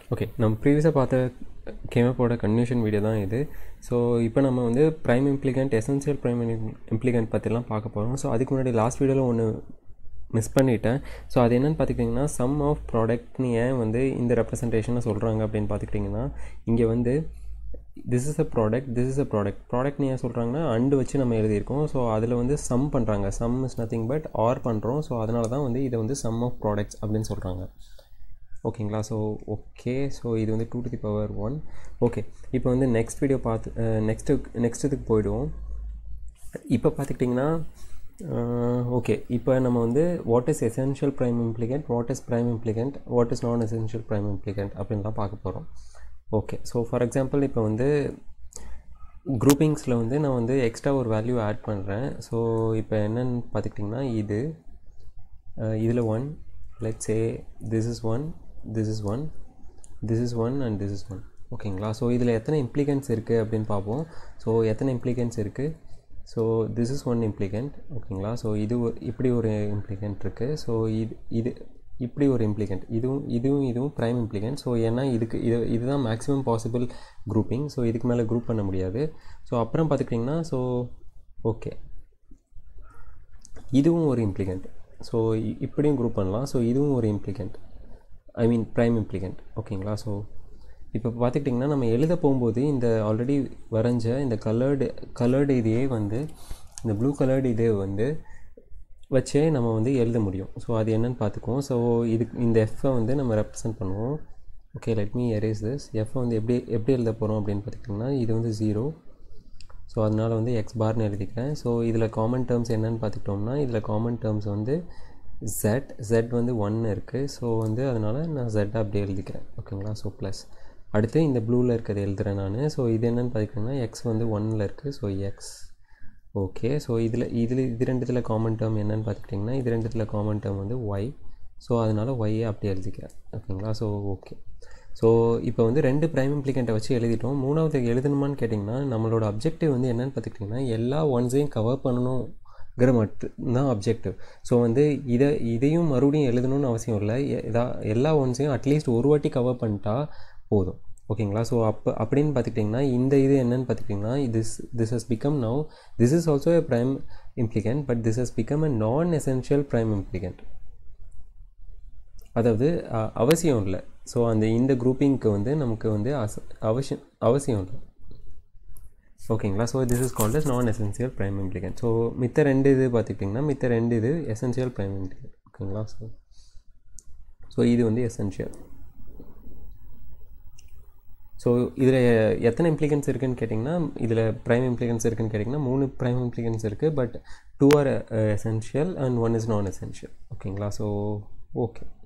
okay நம்ம ப்ரீவியஸாக பார்த்த கேமப்போட கன்யூஷன் வீடியோ தான் இது ஸோ இப்போ நம்ம வந்து prime implicant essential prime implicant பற்றிலாம் பார்க்க போகிறோம் ஸோ அதுக்கு முன்னாடி லாஸ்ட் வீடியோவில் ஒன்று மிஸ் பண்ணிட்டேன் ஸோ அது என்னென்னு பார்த்துக்கிட்டிங்கன்னா சம் ஆஃப் ப்ராடக்ட்னு ஏன் வந்து இந்த ரெப்ரசன்டேஷனை சொல்கிறாங்க அப்படின்னு பார்த்துக்கிட்டிங்கன்னா இங்கே வந்து this is a product this is a product ப்ராடக்ட்னு ஏன் சொல்கிறாங்கன்னா அண்டு வச்சு நம்ம எழுதியிருக்கோம் ஸோ அதில் வந்து சம் பண்ணுறாங்க sum is nothing but OR பண்ணுறோம் ஸோ அதனால தான் வந்து இதை வந்து சம் ஆஃப் ப்ராடக்ட்ஸ் அப்படின்னு சொல்கிறாங்க ஓகேங்களா ஸோ ஓகே ஸோ இது வந்து two to the power one okay இப்போ வந்து நெக்ஸ்ட் வீடியோ பார்த்து நெக்ஸ்ட்டு நெக்ஸ்ட் இதுக்கு போயிடுவோம் இப்போ பார்த்துக்கிட்டிங்கன்னா ஓகே இப்போ நம்ம வந்து what is essential prime implicant what is prime implicant what is non essential prime implicant அப்படின்லாம் பார்க்க போகிறோம் ஓகே ஸோ ஃபார் எக்ஸாம்பிள் இப்போ வந்து குரூப்பிங்ஸில் வந்து நான் வந்து எக்ஸ்ட்ரா ஒரு வேல்யூ ஆட் பண்ணுறேன் ஸோ இப்போ என்னென்னு பார்த்துக்கிட்டிங்கன்னா இது இதில் one let's a this is one this is one this is one and this is one ஓகேங்களா ஸோ இதில் எத்தனை இம்ப்ளிகன்ஸ் இருக்குது அப்படின்னு பார்ப்போம் ஸோ எத்தனை இம்ப்ளிகன்ஸ் இருக்குது so this is one implicant ஓகேங்களா ஸோ இது இப்படி ஒரு இம்ப்ளிகண்ட் இருக்குது ஸோ இது இது இப்படி ஒரு இம்ப்ளிகண்ட் இதுவும் இதுவும் இதுவும் ப்ரைம் இம்ப்ளிகண்ட் ஸோ ஏன்னா இதுக்கு இது இதுதான் மேக்ஸிமம் பாசிபிள் குரூப்பிங் ஸோ இதுக்கு மேலே குரூப் பண்ண முடியாது ஸோ அப்புறம் பார்த்துக்கிட்டிங்கன்னா ஸோ ஓகே இதுவும் ஒரு இம்ப்ளிகண்ட் ஸோ இப்படியும் குரூப் பண்ணலாம் ஸோ இதுவும் ஒரு implicant I mean prime implicant ஓகேங்களா ஸோ இப்போ பார்த்துக்கிட்டிங்கன்னா நம்ம எழுத போகும்போது இந்த ஆல்ரெடி வரைஞ்ச இந்த கலர்டு கலர்டு இதையே வந்து இந்த ப்ளூ கலர்டு இதே வந்து வச்சே நம்ம வந்து எழுத முடியும் ஸோ அது என்னென்னு பார்த்துக்குவோம் ஸோ இதுக்கு இந்த எஃப்பை வந்து நம்ம ரெப்ரசன்ட் பண்ணுவோம் okay let me erase this எஃப்பை வந்து எப்படி எப்படி எழுத போகிறோம் அப்படின்னு பார்த்துக்கிட்டிங்கன்னா இது வந்து ஜீரோ ஸோ அதனால் வந்து எக்ஸ் பார்னு எழுதிக்கிறேன் ஸோ இதில் காமன் டேர்ம்ஸ் என்னென்னு பார்த்துக்கிட்டோம்னா இதில் காமன் டேர்ம்ஸ் வந்து ஜெட் ஜெட் வந்து ஒன்று இருக்குது ஸோ வந்து அதனால் நான் ஜெட் அப்படியே எழுதிக்கிறேன் ஓகேங்களா ஸோ ப்ளஸ் அடுத்து இந்த ப்ளூவில் இருக்கிறது எழுதுகிறேன் நான் ஸோ இது என்னென்னு பார்த்துக்கிட்டிங்கன்னா எக்ஸ் வந்து ஒன்னில் இருக்குது ஸோ எக்ஸ் ஓகே ஸோ இதில் இதில் இது ரெண்டுத்தில் காமன் டேர்ம் என்னென்னு பார்த்துக்கிட்டிங்கன்னா இது ரெண்டுத்தில் காமன் டேர்ம் வந்து ஒய் ஸோ அதனால் ஒய்யே அப்படியே எழுதிக்கிறேன் ஓகேங்களா ஸோ ஓகே ஸோ இப்போ வந்து ரெண்டு ப்ரைம் இம்ப்ளிகண்ட்டை வச்சு எழுதிட்டோம் மூணாவது எழுதணுமான்னு கேட்டிங்கன்னா நம்மளோட அப்ஜெக்டிவ் வந்து என்னென்னு பார்த்துக்கிட்டிங்கன்னா எல்லா ஒன்ஸையும் கவர் பண்ணணுங்கிற மட்டும்தான் அப்ஜெக்டிவ் ஸோ வந்து இதை இதையும் மறுபடியும் எழுதணும்னு அவசியம் இல்லை எதா எல்லா ஒன்ஸையும் அட்லீஸ்ட் ஒரு வாட்டி கவர் பண்ணிட்டா போதும் ஓகேங்களா ஸோ அப்போ அப்படின்னு பார்த்துக்கிட்டிங்கன்னா இந்த இது என்னன்னு பார்த்துக்கிட்டிங்கன்னா this this has become now this is also a prime implicant but this has become a non essential prime implicant அதாவது அவசியம் இல்லை ஸோ அந்த இந்த குரூப்பிங்க்கு வந்து நமக்கு வந்து அச அவசியம் அவசியம் இல்லை ஓகேங்களா so this is called as non essential prime implicant so மித்த ரெண்டு இது பார்த்துக்கிட்டிங்கன்னா மித்த ரெண்டு இது எசென்சியல் ப்ரைம் இம்ப்ளிகண்ட் ஓகேங்களா ஸோ ஸோ இது வந்து எசென்ஷியல் ஸோ இதில் எத்தனை இம்ப்ளிகன்ஸ் இருக்குதுன்னு கேட்டிங்கன்னா இதில் ப்ரைம் இம்ப்ளிகன்ஸ் இருக்குதுன்னு கேட்டிங்கன்னா மூணு ப்ரைம் இம்ப்ளிகன்ஸ் இருக்குது but two are essential and one is non essential ஓகேங்களா ஸோ ஓகே